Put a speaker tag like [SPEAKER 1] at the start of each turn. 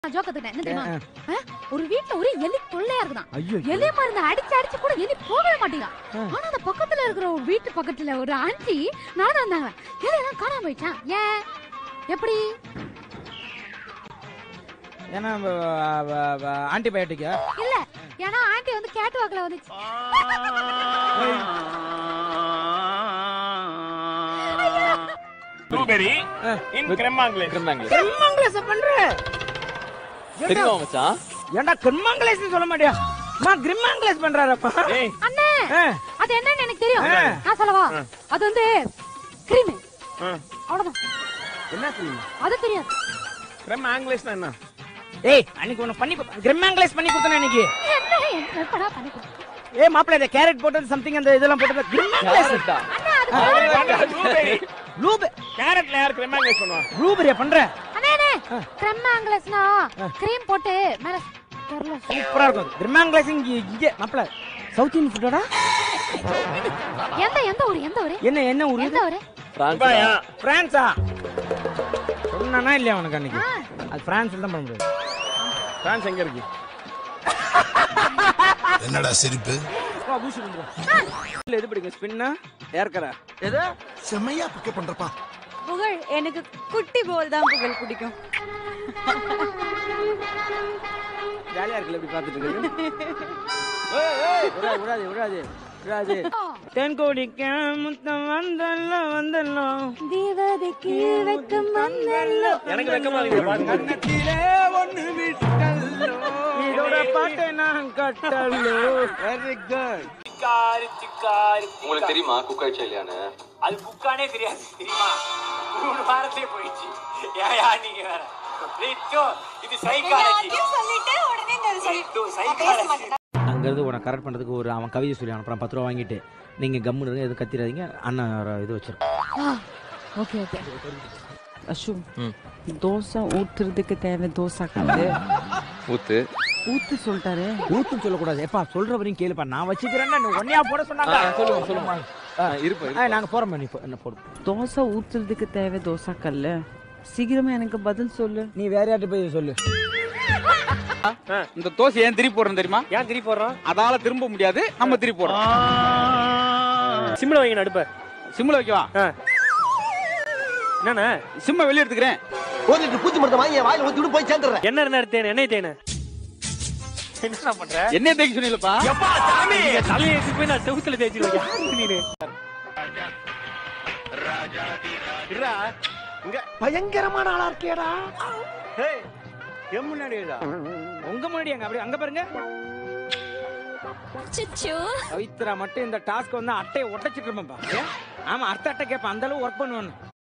[SPEAKER 1] நான் ஜோக் கத்துக்கிட்டேன் என்ன தெரியுமா ஆ? ஒரு வீட்ல ஒரு எலி தொல்லையா இருக்குதான்
[SPEAKER 2] ஐயோ
[SPEAKER 1] எலி மருந்து அடிச்சு அடிச்சு கூட எலி போகவே மாட்டேங்கான் ஆனா அந்த பக்கத்துல இருக்கிற ஒரு வீட்டு பக்கத்துல ஒரு ஆண்டி நடந்து வந்தாங்க எலி எல்லாம் காணாம போயிட்டான் ஏன் எப்படி
[SPEAKER 2] ஏன்னா ஆன்டிபயோட்டிக்கா
[SPEAKER 1] இல்ல ஏன்னா ஆண்டி வந்து கேட் வாக்குல வந்துச்சு
[SPEAKER 3] ப்ளூபெரி இன் கிரெமாங்கிலே
[SPEAKER 2] கிரிமங்கலேஸ் பண்ற
[SPEAKER 4] தெரியுமா மச்சான்
[SPEAKER 2] ஏன்டா கிரிமங்கலேஸ் சொல்ல மாட்டியா அம்மா கிரிமங்கலேஸ் பண்றாரப்பா
[SPEAKER 3] ஏய்
[SPEAKER 1] அண்ணே
[SPEAKER 2] ஆ,
[SPEAKER 1] அது என்னன்னு எனக்கு தெரியும்
[SPEAKER 2] ஆ.
[SPEAKER 1] நான் சொல்லவா அது வந்து கிரீம்
[SPEAKER 3] ஆ.
[SPEAKER 1] அவ்வளவுதான்
[SPEAKER 2] என்ன சொல்லுங்க
[SPEAKER 1] அது தெரியாது
[SPEAKER 3] கிரெமாங்கிலேஸ்னா என்ன
[SPEAKER 2] ஏய் அன்னைக்கு உனக்கு பண்ணி கிரிமங்கலேஸ் பண்ணி கொடுத்தேன் அன்னைக்கு
[SPEAKER 1] என்ன என்ன எப்படா பண்ணி கொடுத்த?
[SPEAKER 2] ஏ மாப்பிள்ள இந்த கேரட் போட்டது சம்திங் அந்த இதெல்லாம் போட்டது கிரிமங்கலேஸ்
[SPEAKER 4] கேரட்டா?
[SPEAKER 1] அண்ணா அது
[SPEAKER 3] ப்ளூபெரி
[SPEAKER 2] ப்ளூபெ
[SPEAKER 3] கேரட்ல யார் கிரெமாங்கிலேஸ் பண்ணுவா
[SPEAKER 2] ப்ளூபெரியா பண்ற
[SPEAKER 1] அண்ணே அண்ணே கிரெமாங்கிலஸ்னா கிரீம் போட்டு மேல தெரியல
[SPEAKER 2] சூப்பரா இருக்கும் கிரிமங்கலேஸ் இங்க இங்க மாப்பிள்ள சவுத் இந்தியன் ஃபுட்டோடா
[SPEAKER 1] எந்த எந்த ஊரு எந்த ஊரு
[SPEAKER 2] என்ன என்ன ஊரு
[SPEAKER 1] எந்த ஊரு
[SPEAKER 4] பிரான்ஸ்
[SPEAKER 3] துபாயா
[SPEAKER 2] பிரான்ஸா சொன்னானா இல்லையா உனக்கு அன்னைக்கு அது பிரான்ஸ்ல தான் பண்ண முடியாது
[SPEAKER 3] பிரான்ஸ் எங்க இருக்கு
[SPEAKER 5] என்னடா சிரிப்பு
[SPEAKER 2] வா, பூசி வந்துரும். இல்ல எது பிடிக்கும் ஸ்பின்னா ஏற்கரா எது
[SPEAKER 5] செம்மையா பிக்கப் பண்றப்பா
[SPEAKER 6] புகழ் எனக்கு குட்டி போல் தான் புகழ் பிடிக்கும்
[SPEAKER 2] ஜாலியா இருக்குல்ல இப்படி பார்த்துட்டு இருக்கிறது ஏய், ஏய், விடாது விடாது விடாது விடாது தென்கோடிக்க முத்தம் வந்தல்ல வந்தல்லம்
[SPEAKER 6] தேவதைக்கு வெக்கம் வந்தல்ல
[SPEAKER 3] எனக்கு வெக்கமா இருக்கு பாருங்க
[SPEAKER 2] இதோட பாட்டை நான் கட்டலோ வெரி குட்
[SPEAKER 4] உங்களுக்கு தெரியுமா குக் ஆயிடுச்சா இல்லையான்னு
[SPEAKER 7] அது புக்கானே தெரியாது தெரியுமா மூணு வாரத்திலே போயிடுச்சு ஏயா நீங்க வேற ரிட்டு, இது சைக்காலஜி
[SPEAKER 6] சொல்லிட்டு உடனே இந்த
[SPEAKER 7] சைக்காலஜி
[SPEAKER 2] அங்கிருந்து உனக்கு கரெக்ட் பண்றதுக்கு ஒரு அவன் கவிதை சொல்லி அனுப்புறான் பத்து ரூபா வாங்கிட்டு நீங்க கம்முன்னு இருங்க எதுவும் கத்திராதீங்க அண்ணன் ஒரு இது வச்சிருக்கோம்
[SPEAKER 1] ஓகே ஓகே
[SPEAKER 8] அஷு தோசை ஊத்துறதுக்கு தேவை தோசை கல்லு
[SPEAKER 4] ஊத்து
[SPEAKER 8] ஊத்து சொல்லிட்டாரு
[SPEAKER 2] ஊத்துன்னு சொல்லக்கூடாது எப்பா சொல்ற வரையும் கேளுப்பா நான் வச்சுக்கிறேன்னா ஒன்னையா போட சொன்னாங்க
[SPEAKER 4] சொல்லுங்க சொல்லுங்க இருப்பா
[SPEAKER 2] ஆ, நாங்க போறோம் நீ போ- என்ன போடும்
[SPEAKER 8] தோசை ஊத்துறதுக்கு தேவை தோசை கல்லு சீக்கிரமா எனக்கு பதில் சொல்லு
[SPEAKER 2] நீ வேற யார்கிட்ட போய் சொல்லு
[SPEAKER 9] இந்த தோசை ஏன் திருப்பி போடுறோம் தெரியுமா
[SPEAKER 7] ஏன் திருப்பி போடுறோம்
[SPEAKER 9] அதால திரும்ப முடியாது நம்ம திருப்பி போடுறோம்
[SPEAKER 7] சிம்ல வைங்க நடுப்ப
[SPEAKER 9] சிம்ல வைக்கவா
[SPEAKER 7] என்னண்ணே
[SPEAKER 9] சிம்ம வெளிய எடுத்துக்கிறேன்
[SPEAKER 5] ஒரு லிட்டர் பூச்சி மருந்து வாங்கி என் வாயில ஊத்தி போய் சேர்ந்துடுறேன்
[SPEAKER 7] என்ன இருந்தா தேனு எண்ணெய் தேனு என்ன பண்ற
[SPEAKER 9] என்ன தேய்க்க சொன்னீங்களப்பா
[SPEAKER 7] எப்பா சாமி தலையை எடுத்து போய் நான் செவுத்துல தேய்ச்சிருவேன் யாரு நீனு இருடா இங்க
[SPEAKER 5] பயங்கரமான ஆளா இருக்கேடா
[SPEAKER 7] ஏய் என் முன்னாடியேடா
[SPEAKER 2] உங்க முன்னாடி அங்க அப்படி அங்க பாருங்க பவித்ரா மட்டும் இந்த டாஸ்க் வந்து அட்டையை ஒட்டச்சிட்டு இருப்பேன்ப்பா ஏன்? ஆமா அடுத்த அட்டை கேட்பேன் அந்த அளவு ஒர்க் பண்ணுவேன்